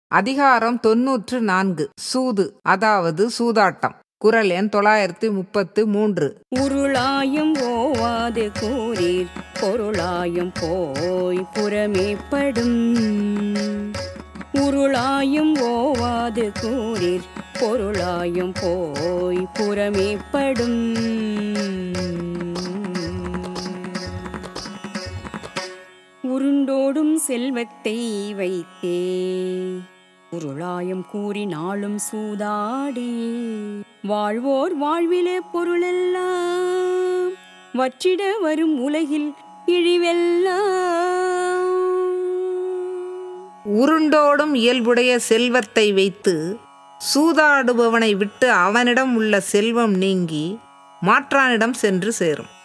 அதிகாரம் தொன்னூற்று நான்கு சூது அதாவது சூதாட்டம் குரல் எண் தொள்ளாயிரத்தி முப்பத்து மூன்று உருளாயும் ஓவாது கூறீர் பொருளாயும் போய் புறமேப்படும் உருளாயும் ஓவாது கூறீர் பொருளாயும் போய் புறமேப்படும் உருண்டோடும் செல்வத்தை வைத்தே உருளாயம் கூறி நாளும் சூதாடி வாழ்வோர் வாழ்விலே பொருளெல்லாம் வற்றிட வரும் உலகில் இழிவெல்லாம் உருண்டோடும் இயல்புடைய செல்வத்தை வைத்து சூதாடுபவனை விட்டு அவனிடம் உள்ள செல்வம் நீங்கி மாற்றானிடம் சென்று சேரும்